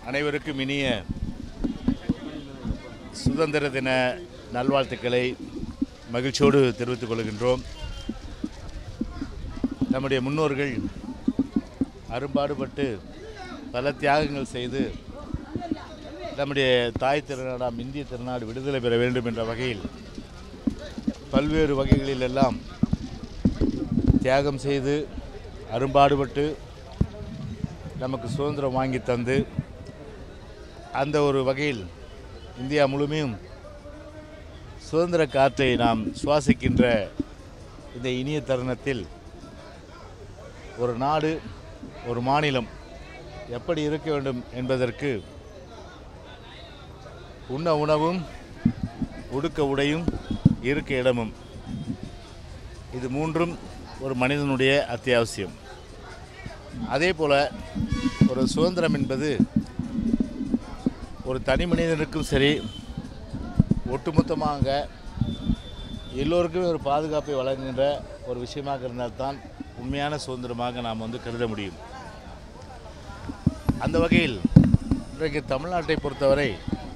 அனைவருக்கும் இனிய சுதந்திர தின நல்வாழ்த்துக்களை மகிழ்ச்சியோடு தெரிவித்துக் கொள்கின்றோம் நம்முடைய முன்னோர்கள் அரும்பாடுபட்டு பல தியாகங்கள் செய்து நம்முடைய தாய் திருநாடாம் இந்திய திருநாடு விடுதலை பெற வேண்டும் என்ற வகையில் பல்வேறு வகைகளில் எல்லாம் தியாகம் செய்து அரும்பாடுபட்டு நமக்கு சுதந்திரம் வாங்கி தந்து அந்த ஒரு வகையில் இந்தியா முழுமையும் சுதந்திர காற்றை நாம் சுவாசிக்கின்ற இந்த இனிய தருணத்தில் ஒரு நாடு ஒரு மாநிலம் எப்படி இருக்க வேண்டும் என்பதற்கு உண்ண உணவும் உடுக்க உடையும் இருக்க இடமும் இது மூன்றும் ஒரு மனிதனுடைய அத்தியாவசியம் அதே போல் ஒரு சுதந்திரம் என்பது ஒரு தனி மனிதனுக்கும் சரி ஒட்டுமொத்தமாக எல்லோருக்குமே ஒரு பாதுகாப்பை வழங்குகின்ற ஒரு விஷயமாக இருந்தால்தான் உண்மையான சுதந்திரமாக நாம் வந்து கருத முடியும் அந்த வகையில் இன்றைக்கு தமிழ்நாட்டை பொறுத்தவரை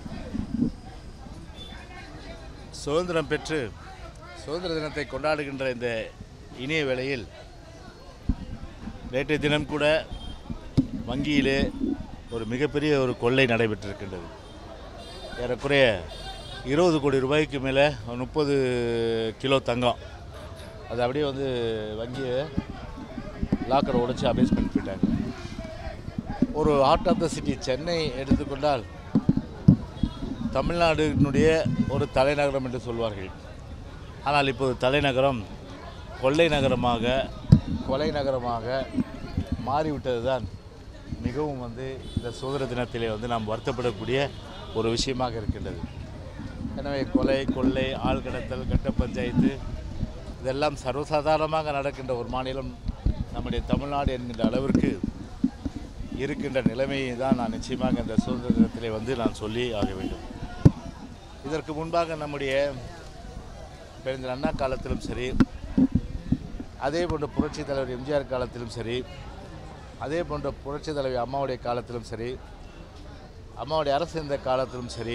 சுதந்திரம் பெற்று சுதந்திர தினத்தை கொண்டாடுகின்ற இந்த இனிய வேளையில் நேற்றைய தினம் கூட வங்கியிலே ஒரு மிகப்பெரிய ஒரு கொள்ளை நடைபெற்றிருக்கின்றது ஏறக்குறைய இருபது கோடி ரூபாய்க்கு மேலே முப்பது கிலோ தங்கம் அது அப்படியே வந்து வங்கியை லாக்கரை உடைச்சி அபேஸ் பண்ணி போயிட்டாங்க ஒரு heart of the city Chennai எடுத்துக்கொண்டால் தமிழ்நாடுனுடைய ஒரு தலைநகரம் என்று சொல்வார்கள் ஆனால் இப்போது தலைநகரம் கொள்ளை நகரமாக கொலை நகரமாக மாறிவிட்டது தான் மிகவும் வந்து இந்த சுதந்திர தினத்திலே வந்து நாம் வருத்தப்படக்கூடிய ஒரு விஷயமாக இருக்கின்றது எனவே கொலை கொள்ளை ஆள் கடத்தல் கட்ட பஞ்சாயத்து இதெல்லாம் சர்வசாதாரணமாக நடக்கின்ற ஒரு மாநிலம் நம்முடைய தமிழ்நாடு என்கின்ற அளவிற்கு இருக்கின்ற நிலைமையை தான் நான் நிச்சயமாக இந்த சுதந்திர தினத்திலே வந்து நான் சொல்லி ஆக வேண்டும் இதற்கு முன்பாக நம்முடைய பெருந்தர் அண்ணா காலத்திலும் சரி அதே போன்ற புரட்சி தலைவர் எம்ஜிஆர் காலத்திலும் சரி அதே போன்ற புரட்சி தலைவி அம்மாவுடைய காலத்திலும் சரி அம்மாவுடைய அரசு இருந்த காலத்திலும் சரி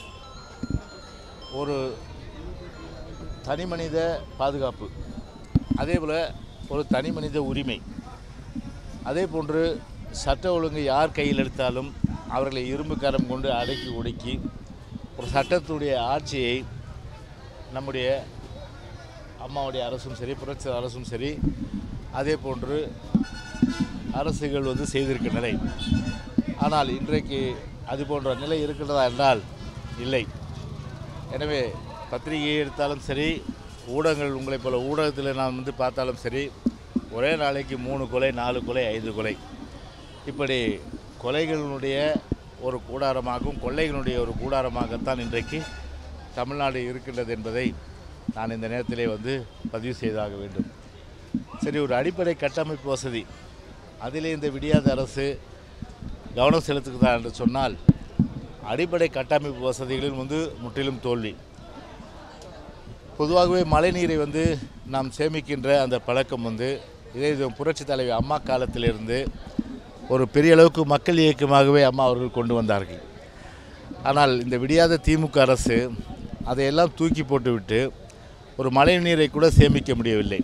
ஒரு தனி மனித பாதுகாப்பு அதே போல் ஒரு தனி மனித உரிமை அதே போன்று சட்ட ஒழுங்கு யார் கையில் எடுத்தாலும் அவர்களை இரும்பு கரம் கொண்டு அடக்கி ஒடுக்கி ஒரு சட்டத்துடைய ஆட்சியை நம்முடைய அம்மாவுடைய அரசும் சரி புரட்சி அரசும் சரி அதே போன்று அரசுகள் வந்து செய்திருக்க நிலை ஆனால் இன்றைக்கு அது போன்ற நிலை இருக்கின்றதா என்றால் இல்லை எனவே பத்திரிகையை எடுத்தாலும் சரி ஊடகங்கள் உங்களைப் போல ஊடகத்தில் நாம் வந்து பார்த்தாலும் சரி ஒரே நாளைக்கு மூணு கொலை நாலு கொலை ஐந்து கொலை இப்படி கொலைகளினுடைய ஒரு கூடாரமாகவும் கொள்ளைகளுடைய ஒரு கூடாரமாகத்தான் இன்றைக்கு தமிழ்நாடு இருக்கின்றது என்பதை நான் இந்த நேரத்திலே வந்து பதிவு செய்தாக வேண்டும் சரி ஒரு அடிப்படை கட்டமைப்பு வசதி அதிலே இந்த விடியாத அரசு கவனம் செலுத்துகிறதா என்று சொன்னால் அடிப்படை கட்டமைப்பு வசதிகளில் வந்து முற்றிலும் தோல்வி பொதுவாகவே மழைநீரை வந்து நாம் சேமிக்கின்ற அந்த பழக்கம் வந்து இதே இது புரட்சி தலைவி அம்மா காலத்திலிருந்து ஒரு பெரிய அளவுக்கு மக்கள் இயக்கமாகவே அம்மா அவர்கள் கொண்டு வந்தார்கள் ஆனால் இந்த விடியாத திமுக அரசு அதையெல்லாம் தூக்கி போட்டுவிட்டு ஒரு மழை நீரை கூட சேமிக்க முடியவில்லை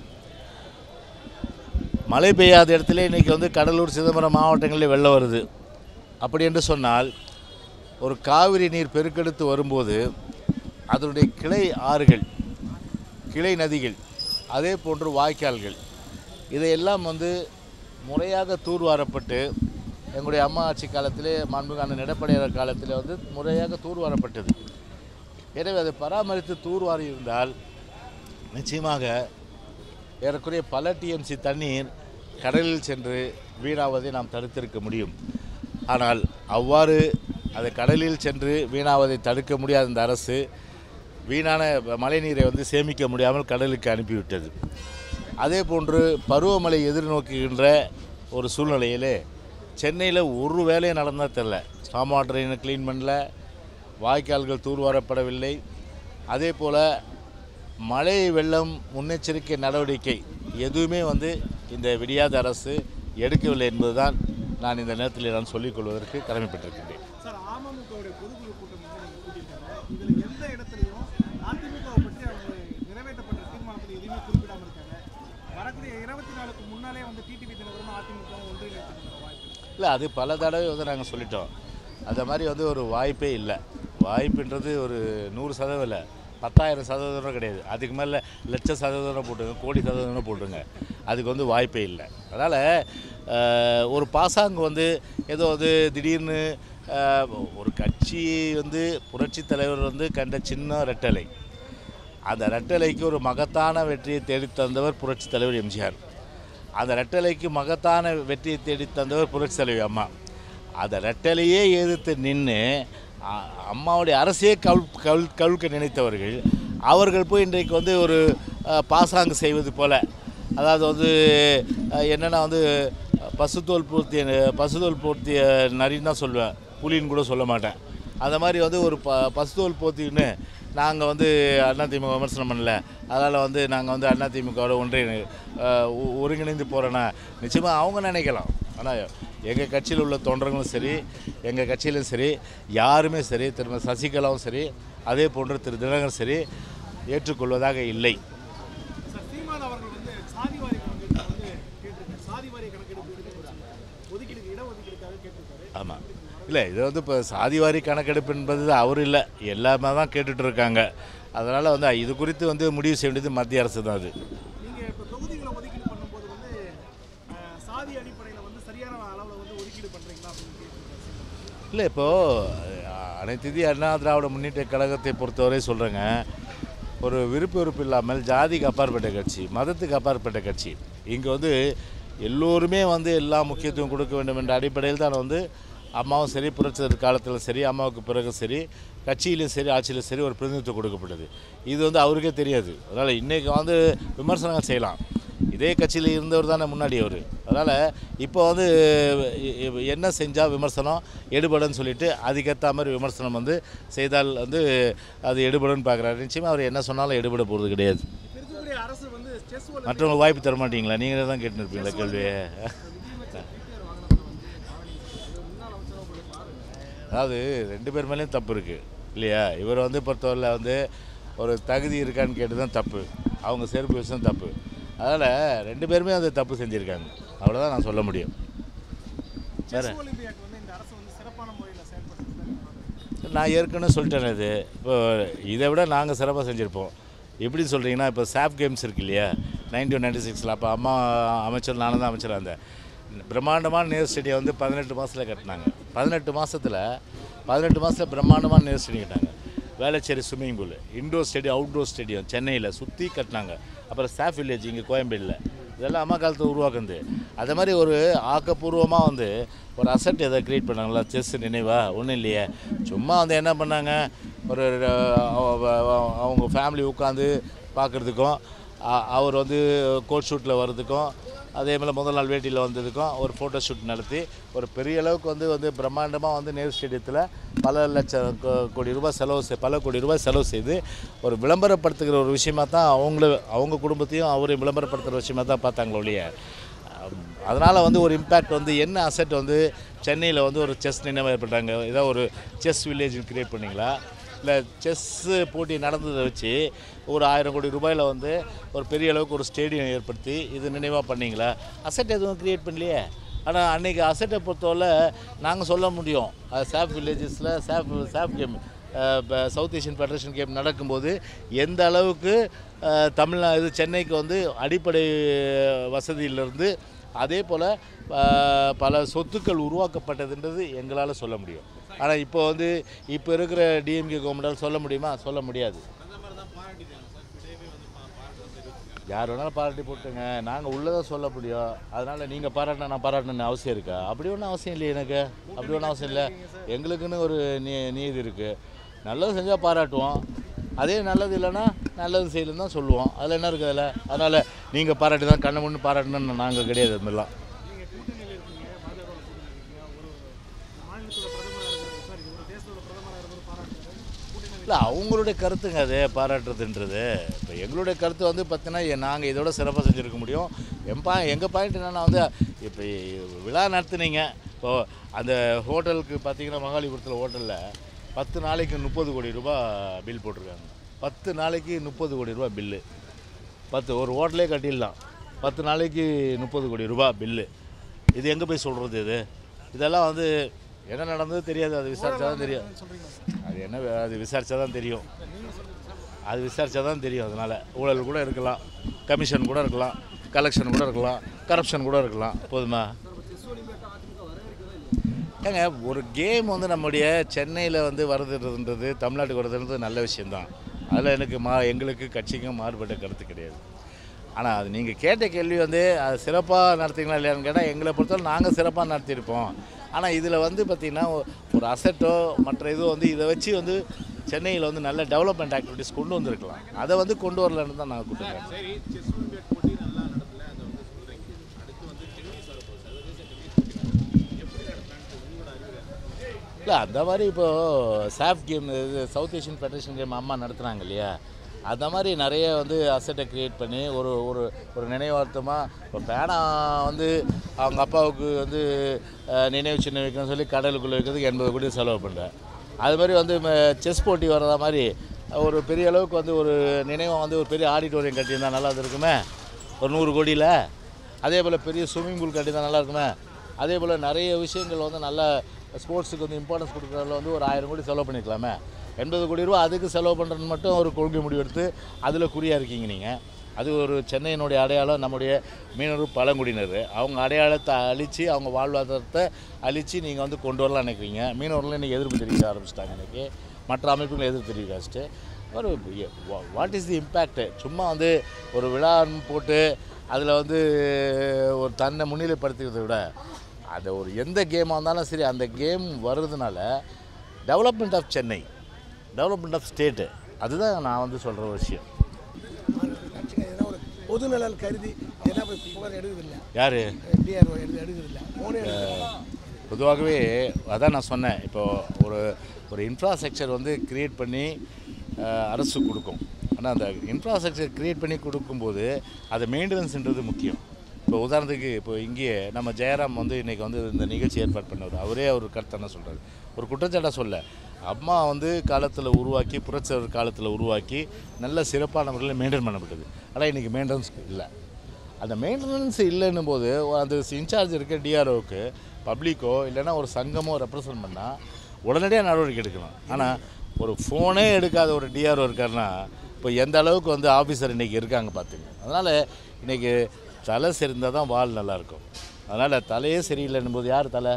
மழை பெய்யாத இடத்துல இன்றைக்கி வந்து கடலூர் சிதம்பரம் மாவட்டங்களில் வெள்ளம் வருது அப்படி என்று சொன்னால் ஒரு காவிரி நீர் பெருக்கெடுத்து வரும்போது அதனுடைய கிளை ஆறுகள் கிளை நதிகள் அதே போன்று வாய்க்கால்கள் இதையெல்லாம் வந்து முறையாக தூர்வாரப்பட்டு எங்களுடைய அம்மா ஆட்சி காலத்திலே மாண்புமிகு அண்ணன் எடப்பாடியார் காலத்தில் வந்து முறையாக தூர்வாரப்பட்டது எனவே அதை பராமரித்து தூர்வாரி இருந்தால் நிச்சயமாக ஏறக்குறைய பல டிஎம்சி தண்ணீர் கடலில் சென்று வீணாவதை நாம் தடுத்திருக்க முடியும் ஆனால் அவ்வாறு அதை கடலில் சென்று வீணாவதை தடுக்க முடியாத இந்த அரசு வீணான மழைநீரை வந்து சேமிக்க முடியாமல் கடலுக்கு அனுப்பிவிட்டது அதே போன்று பருவமழை எதிர்நோக்குகின்ற ஒரு சூழ்நிலையிலே சென்னையில் ஒரு வேலையும் நடந்தால் தெரில ஸ்டாம் வாட்டரை க்ளீன் பண்ணல வாய்க்கால்கள் தூர்வாரப்படவில்லை அதே போல் மழை வெள்ளம் முன்னெச்சரிக்கை நடவடிக்கை எதுவுமே வந்து இந்த விடியாத அரசு எடுக்கவில்லை என்பதுதான் நான் இந்த நேரத்தில் நான் சொல்லிக்கொள்வதற்கு கடமைப்பட்டிருக்கின்றேன் சார் அமமுகவுடைய பொதுக்குழு கூட்டம் வந்து நீங்க கூட்டியிருக்காங்க இதுல எந்த இடத்துலையும் அதிமுகவை பற்றி அவங்க நிறைவேற்றப்பட்ட தீர்மானத்தில் எதுவுமே குறிப்பிடாம இருக்காங்க வரக்கூடிய இருபத்தி நாலுக்கு முன்னாலே வந்து டிடிவி தினகரனும் அதிமுகவும் ஒன்றிணைத்துக்கிற வாய்ப்பு இருக்கு. இல்லை அது பல தடவை வந்து நாங்கள் சொல்லிட்டோம் அந்த மாதிரி வந்து ஒரு வாய்ப்பே இல்லை வாய்ப்புன்றது ஒரு நூறு சதவீதம் இல்லை பத்தாயிரம் சதவீதம் கூட கிடையாது அதுக்கு மேலே லட்ச சதவீதம் போட்டுங்க கோடி சதவீதம் போட்டுங்க அதுக்கு வந்து வாய்ப்பே இல்லை அதனால் ஒரு பாசாங்கு வந்து ஏதோ வந்து திடீர்னு அஹ், ஒரு கட்சி வந்து புரட்சித் தலைவர் வந்து கண்ட சின்ன ரெட்டலை அந்த ரெட்டலைக்கு ஒரு மகத்தான வெற்றியை தேடித் தந்தவர் புரட்சித் தலைவர் எம்ஜிஆர் அந்த ரெட்டலைக்கு மகத்தான வெற்றியை தேடித் தந்தவர் புரட்சி தலைவி அம்மா அந்த ரெட்டலையே எதிர்த்து நின்று அம்மாவுடைய அரசையே கவுள் கவுள் கவிழ்க்க நினைத்தவர்கள் அவர்கள் போய் இன்றைக்கு வந்து ஒரு அஹ், பாசாங்கு செய்வது போல அதாவது வந்து அஹ், என்னென்னா வந்து பசுத்தோல் பூர்த்திய பசுத்தோல் பூர்த்திய நரின்னு தான் சொல்லுவேன் புலின்னு கூட சொல்ல மாட்டேன் அந்த மாதிரி வந்து ஒரு ப பசுத்தோல் போத்தின்னு நாங்கள் வந்து அதிமுக விமர்சனம் பண்ணல அதனால் வந்து நாங்கள் வந்து அதிமுகவோட ஒன்றிய அஹ், ஒ- ஒருங்கிணைந்து போகிறோன்னா நிச்சயமாக அவங்க நினைக்கலாம் ஆனால் எங்கள் கட்சியில் உள்ள தொண்டர்களும் சரி எங்கள் கட்சியிலும் சரி யாருமே சரி திரும்ப சசிகலாவும் சரி அதே போன்று திரு தினகரும் சரி ஏற்றுக்கொள்வதாக இல்லை சார் சீமான் அவர்கள் வந்து சாதிவாரி கணக்கெடுப்பு வந்து கேட்டிருக்காரு சாதிவாரி கணக்கெடுப்பு எடுத்து ஒதுக்கீடு இடஒதுக்கீடுக்காக கேட்டிருக்காரு ஆமாம் இல்லை இது வந்து இப்போ சாதிவாரி கணக்கெடுப்பு என்பது அவர் இல்லை எல்லாமே தான் கேட்டுட்டு இருக்காங்க அதனால் வந்து இது குறித்து வந்து முடிவு செய்ய வேண்டியது மத்திய அரசு தான் அது நீங்க இப்போ தொகுதிகளை ஒதுக்கீடு பண்ணும்போது வந்து அஹ், சாதி அடிப்படையில் வந்து சரியான அளவில் வந்து ஒதுக்கீடு பண்றீங்களா அப்படின்னு கேட்டிருக்காரு இல்லை இப்போது அனைத்து இந்திய அண்ணா திராவிட முன்னேற்ற கழகத்தை பொறுத்தவரை சொல்கிறேங்க ஒரு விருப்பு வெறுப்பு இல்லாமல் ஜாதிக்கு அப்பாற்பட்ட கட்சி மதத்துக்கு அப்பாற்பட்ட கட்சி இங்கே வந்து எல்லோருமே வந்து எல்லா முக்கியத்துவம் கொடுக்க வேண்டும் என்ற அடிப்படையில் தான் வந்து அம்மாவும் சரி புரட்சி காலத்தில் சரி அம்மாவுக்கு பிறகு சரி கட்சியிலும் சரி ஆட்சியிலும் சரி ஒரு பிரதிநிதித்துவம் கொடுக்கப்பட்டது இது வந்து அவருக்கே தெரியாது அதனால் இன்றைக்கி வந்து விமர்சனங்கள் செய்யலாம் இதே கட்சியில் இருந்தவர் தானே முன்னாடி அவர் அதனால் இப்போ வந்து இ- இ- என்ன செஞ்சால் விமர்சனம் எடுபடுன்னு சொல்லிட்டு அதுக்கேற்ற மாதிரி விமர்சனம் வந்து செய்தால் வந்து அது எடுபடுன்னு பார்க்குறாரு நிச்சயமாக அவர் என்ன சொன்னாலும் எடுபட போகிறது கிடையாது இப்ப இருக்கக்கூடிய அரசு வந்து செஸ் மற்றவங்களுக்கு வாய்ப்பு தர மாட்டீங்களா நீங்கள் தான் கேட்டுன்னு இருப்பீங்களா கேள்வியை அதாவது ரெண்டு பேர் மேலேயும் தப்பு இருக்குது இல்லையா இவர் வந்து பொறுத்தவரையில் வந்து ஒரு தகுதி இருக்கான்னு கேட்டு தான் தப்பு அவங்க செருப்பு விஷயம் தப்பு அதனால் ரெண்டு பேருமே அந்த தப்பு செஞ்சுருக்காங்க அவ்வளோதான் நான் சொல்ல முடியும் செஸ் ஒலிம்பியாட் வந்து இந்த அரசு வந்து சிறப்பான முறையில் செயல்பட்டு நான் ஏற்கனவே சொல்லிட்டேன் இது இப்போ இதை விட நாங்கள் சிறப்பாக செஞ்சுருப்போம் எப்படி சொல்கிறீங்கன்னா இப்போ சாப் கேம்ஸ் இருக்கு இல்லையா நைன்டீன் நைன்டி சிக்ஸில் அப்போ அம்மா அமைச்சர் நானும் தான் அமைச்சராக இருந்தேன் பிரம்மாண்டமான நேர் ஸ்டேடியம் வந்து பதினெட்டு மாதத்தில் கட்டினாங்க பதினெட்டு மாதத்தில் பதினெட்டு மாதத்தில் பிரம்மாண்டமான நேர் ஸ்டேடியம் கட்டினாங்க Velachery swimming pool indoor stadium outdoor stadium சென்னையில் சுற்றி கட்டினாங்க அப்புறம் ஸ்டாஃப் வில்லேஜ் இங்கே கோயம்பேடில் இதெல்லாம் அம்மா காலத்தில் உருவாக்குனது அது மாதிரி ஒரு ஆக்கப்பூர்வமாக வந்து ஒரு அசட் எதை க்ரியேட் பண்ணாங்களா செஸ் நினைவா ஒன்றும் இல்லையே சும்மா வந்து என்ன பண்ணாங்க ஒரு அஹ், அவ- அவ- அவங்க ஃபேமிலி உட்காந்து பார்க்குறதுக்கும் அவர் வந்து கோட் ஷூட்டில் வர்றதுக்கும் அதே மாதிரி முதல் நாள் வேட்டியில் வந்ததுக்கும் ஒரு ஃபோட்டோ ஷூட் நடத்தி ஒரு பெரிய அளவுக்கு வந்து வந்து பிரம்மாண்டமாக வந்து நேரு ஸ்டேடியத்தில் பல லட்சம் கோ- கோடி ரூபாய் செலவு செய் பல கோடி ரூபாய் செலவு செய்து ஒரு விளம்பரப்படுத்துகிற ஒரு விஷயமா தான் அவங்கள அவங்க குடும்பத்தையும் அவரையும் விளம்பரப்படுத்துகிற விஷயமா தான் பார்த்தாங்களே ஒழிய அதனால் வந்து ஒரு இம்பேக்ட் வந்து என்ன அசெட் வந்து சென்னையில் வந்து ஒரு செஸ் நினைவு ஏற்பட்டாங்க ஏதோ ஒரு செஸ் வில்லேஜ் கிரியேட் பண்ணீங்களா இல்லை செஸ்ஸு போட்டி நடந்ததை வச்சு ஒரு ஆயிரம் கோடி ரூபாயில் வந்து ஒரு பெரிய அளவுக்கு ஒரு ஸ்டேடியம் ஏற்படுத்தி இது நினைவாக பண்ணீங்களா அசெட் எதுவும் கிரியேட் பண்ணலையே ஆனால் அன்றைக்கி அசெட்டை பொறுத்தவரை நாங்கள் சொல்ல முடியும் அது சாப் வில்லேஜஸில் SAF SAF game South Asian Federation game நடக்கும்போது எந்த அளவுக்கு அஹ், தமிழ்நா இது சென்னைக்கு வந்து அடிப்படை வசதியிலிருந்து அதே போல் பல சொத்துக்கள் உருவாக்கப்பட்டதுன்றது எங்களால் சொல்ல முடியும் ஆனால் இப்போ வந்து இப்போ இருக்கிற டிஎம்கே கவர்மெண்டால் சொல்ல முடியுமா சொல்ல முடியாது யார் வேணாலும் பாராட்டி போட்டுங்க நாங்கள் உள்ளதை சொல்ல முடியும் அதனால் நீங்கள் பாராட்டினா நான் பாராட்டணும்னு அவசியம் இருக்கா அப்படி ஒன்றும் அவசியம் இல்லை எனக்கு அப்படி ஒன்றும் அவசியம் இல்லை எங்களுக்குன்னு ஒரு நீ நீதி இருக்குது நல்லது செஞ்சால் பாராட்டுவோம் அதே நல்லது இல்லைன்னா நல்லது செய்யலன்னு தான் சொல்லுவோம் அதில் என்ன இருக்குது அதில் அதனால் நீங்கள் பாராட்டி தான் கண்ணை முன்னு பாராட்டணும்னு நாங்கள் கிடையாது அது மாதிரிலாம் நீங்கள் கூட்டணியில் இருக்கீங்க பாஜக கூட்டணியில் இருக்கீங்க ஒரு மாநிலத்தோட பிரதமராக இருக்கிறது சாரி ஒரு தேசத்தோட பிரதமராக இருக்கிறது பாராட்டுறது கூட்டணி இல்லை அவங்களுடைய கருத்துங்க அது பாராட்டுறதுன்றது இப்போ எங்களுடைய கருத்து வந்து பார்த்தீங்கன்னா நாங்கள் இதோட சிறப்பாக செஞ்சுருக்க முடியும் என் பா எங்கள் பாயிண்ட் என்னென்னா வந்து இப்போ விழா நடத்துனீங்க இப்போது அந்த ஹோட்டலுக்கு பார்த்தீங்கன்னா மகாலிபுரத்தில் ஹோட்டலில் பத்து நாளைக்கு முப்பது கோடி ரூபாய் பில் போட்டிருக்காங்க பத்து நாளைக்கு முப்பது கோடி ரூபாய் பில்லு பத்து ஒரு ஹோட்டலே கட்டிடலாம் பத்து நாளைக்கு முப்பது கோடி ரூபாய் பில்லு இது எங்கே போய் சொல்கிறது இது இதெல்லாம் வந்து என்ன நடந்தது தெரியாது அது விசாரிச்சா தான் தெரியும் அது என்ன வே- அது விசாரிச்சா தான் தெரியும் அது விசாரிச்சா தான் தெரியும் அதனால் ஊழல் கூட இருக்கலாம் கமிஷன் கூட இருக்கலாம் கலெக்ஷன் கூட இருக்கலாம் கரப்ஷன் கூட இருக்கலாம் போதுமா ஏங்க ஒரு கேம் வந்து நம்முடைய சென்னையில் வந்து வருதுன்றது தமிழ்நாட்டுக்கு வருதுன்றது நல்ல விஷயந்தான் அதில் எனக்கு மா எங்களுக்கு கட்சிக்கும் மாறுபட்ட கருத்து கிடையாது ஆனால் அது நீங்கள் கேட்ட கேள்வி வந்து அது சிறப்பாக நடத்திங்களா இல்லையான்னு கேட்டால் எங்களை பொறுத்தவரை நாங்கள் சிறப்பாக நடத்தியிருப்போம் ஆனால் இதில் வந்து பார்த்திங்கன்னா ஒ- ஒரு அசட்டோ மற்ற இது வந்து இதை வச்சு வந்து சென்னையில் வந்து நல்ல டெவலப்மெண்ட் ஆக்டிவிட்டிஸ் கொண்டு வந்திருக்கலாம் அதை வந்து கொண்டு வரலன்னு தான் நான் கூப்பிட்டுருக்கேன் சரி செஸ் ஒலிம்பியாட் போட்டி நல்லா நடத்தல அதை வந்து சொல்றீங்க அடுத்து வந்து டென்னிஸ் வரப்போகுது சர்வதேச டென்னிஸ் போட்டி எப்படி நடத்தலான்ட்டு உங்களோட அறிவுரை இல்லை அந்த மாதிரி இப்போது சாஃப் கேம் இது சவுத் ஏஷியன் ஃபெடரேஷன் கேம் அம்மா நடத்துனாங்க இல்லையா அந்த மாதிரி நிறைய வந்து அசட்டை க்ரியேட் பண்ணி ஒரு ஒரு ஒரு நினைவார்த்தமாக இப்போ பேனா வந்து அவங்க அப்பாவுக்கு வந்து அஹ், நினைவு சின்ன வைக்கணும்னு சொல்லி கடலுக்குள்ளே வைக்கிறதுக்கு எண்பது கோடி செலவு பண்ணுறேன் அது மாதிரி வந்து செஸ் போட்டி வர்றதா மாதிரி ஒரு பெரிய அளவுக்கு வந்து ஒரு நினைவாக வந்து ஒரு பெரிய ஆடிட்டோரியம் கட்டியிருந்தா நல்லா இருந்திருக்குமே ஒரு நூறு கோடியில் அதே போல் பெரிய ஸ்விம்மிங் பூல் கட்டியிருந்தா நல்லா இருக்குமே அதே போல் நிறைய விஷயங்கள் வந்து நல்ல ஸ்போர்ட்ஸுக்கு வந்து இம்பார்ட்டன்ஸ் கொடுக்குறதுல வந்து ஒரு ஆயிரம் கோடி செலவு பண்ணிக்கலாமே எண்பது கோடி ரூபா அதுக்கு செலவு பண்ணுறது மட்டும் ஒரு கொள்கை முடிவெடுத்து அதில் குறியாக இருக்கீங்க நீங்கள் அது ஒரு சென்னையினுடைய அடையாளம் நம்முடைய மீனவர் பழங்குடியினர் அவங்க அடையாளத்தை அழித்து அவங்க வாழ்வாதாரத்தை அழித்து நீங்கள் வந்து கொண்டு வரலாம் நினைக்கிறீங்க மீனவர்களும் இன்றைக்கி எதிர்ப்பு தெரிவிக்க ஆரம்பிச்சிட்டாங்க இன்றைக்கி மற்ற அமைப்புகளும் எதிர்ப்பு தெரிவிக்க ஆரம்பிச்சிட்டு ஒரு வாட் இஸ் தி இம்பேக்ட் சும்மா வந்து ஒரு விழா போட்டு அதில் வந்து ஒரு தன்னை முன்னிலைப்படுத்துறதை விட அது ஒரு எந்த கேமாக இருந்தாலும் சரி அந்த கேம் வர்றதுனால development of Chennai development of state அதுதான் நான் வந்து சொல்கிற விஷயம் கட்சிங்க எதனா ஒரு பொது நலன் கருதி எதனா போய் புகார் எடுக்குதில்ல யார் டிஆர்ஓ எடுத்து எடுக்குதில்ல ஃபோனே எடுக்குதில்ல பொதுவாகவே அதான் நான் சொன்னேன் இப்போ ஒரு ஒரு இன்ஃப்ராஸ்ட்ரக்சர் வந்து க்ரியேட் பண்ணி அஹ், அரசு கொடுக்கும் ஆனால் அந்த இன்ஃப்ராஸ்ட்ரக்சர் க்ரியேட் பண்ணி கொடுக்கும்போது அதை மெயின்டெனன்ஸ்ன்றது முக்கியம் இப்போ உதாரணத்துக்கு இப்போ இங்கேயே நம்ம ஜெயராம் வந்து இன்றைக்கி வந்து இந்த நிகழ்ச்சி ஏற்பாடு பண்ணவர் அவரே அவர் கருத்து என்ன சொல்கிறார் ஒரு குற்றச்சாட்டாக சொல்ல அம்மா வந்து காலத்தில் உருவாக்கி புரட்சியர் காலத்தில் உருவாக்கி நல்ல சிறப்பான முறையில் மெயின்டைன் பண்ணப்பட்டது ஆனால் இன்றைக்கி மெயின்டெனன்ஸ் இல்லை அந்த மெயின்டெனன்ஸ் இல்லைன்னும் போது அந்த இன்சார்ஜ் இருக்க டிஆர்ஓக்கு பப்ளிக்கோ இல்லைன்னா ஒரு சங்கமோ ரெப்ரசன்ட் பண்ணால் உடனடியாக நடவடிக்கை எடுக்கணும் ஆனால் ஒரு ஃபோனே எடுக்காத ஒரு டிஆர்ஓ இருக்காருன்னா இப்போ எந்த அளவுக்கு வந்து ஆஃபீஸர் இன்றைக்கி இருக்காங்க பார்த்துங்க அதனால் இன்றைக்கி தலை சரிந்தால் தான் வால் நல்லாயிருக்கும் அதனால் தலையே சரியில்லைன்னும் போது யார் தலை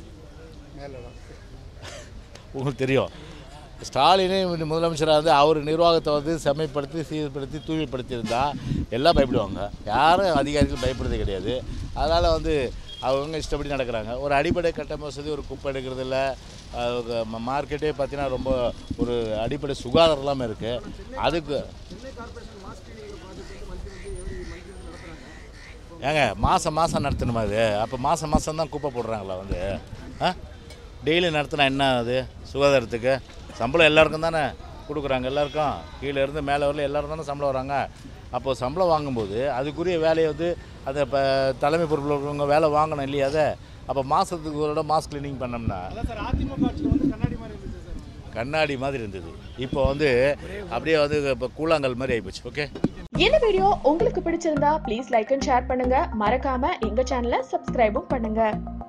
உங்களுக்கு தெரியும் ஸ்டாலினே இந்த முதலமைச்சராக வந்து அவர் நிர்வாகத்தை வந்து செம்மைப்படுத்தி சீர்படுத்தி தூய்மைப்படுத்தியிருந்தா எல்லாம் பயப்படுவாங்க யாரும் அதிகாரிகள் பயப்படுறதே கிடையாது அதனால் வந்து அவங்க இஷ்டப்படி நடக்கிறாங்க ஒரு அடிப்படை கட்டமைப்பு வசதி ஒரு குப்பை எடுக்கிறது இல்லை மார்க்கெட்டே பார்த்தீங்கன்னா ரொம்ப ஒரு அடிப்படை சுகாதாரம் இல்லாமல் இருக்குது அதுக்கு ஏங்க மாதம் மாதம் நடத்தணுமா அது அப்போ மாதம் மாதம் தான் குப்பை போடுறாங்களா வந்து ஆ டெய்லி நடத்தினா என்ன அது சுகாதாரத்துக்கு சம்பளம் எல்லாருக்கும் தானே கொடுக்குறாங்க எல்லாருக்கும் கீழே இருந்து மேலே வரல எல்லாரும் தானே சம்பளம் வராங்க அப்போது சம்பளம் வாங்கும்போது அதுக்குரிய வேலையை வந்து அதை இப்போ தலைமை பொறுப்பில் இருக்கிறவங்க வேலை வாங்கணும் இல்லையா அதை அப்போ மாதத்துக்கு ஒரு இடம் மாஸ் கிளீனிங் பண்ணோம்னா அதான் சார் அதிமுக ஆட்சியில் வந்து கண்ணாடி மாதிரி இருந்துச்சு சார் கண்ணாடி மாதிரி இருந்தது இப்போ வந்து அப்படியே வந்து இப்போ கூழாங்கல் மாதிரி ஆகிப்போச்சு ஓகே இந்த வீடியோ உங்களுக்கு பிடிச்சிருந்தா ப்ளீஸ் லைக் அண்ட் ஷேர் பண்ணுங்க மறக்காம எங்க சேனலை சப்ஸ்கிரைபும் பண்ணுங்க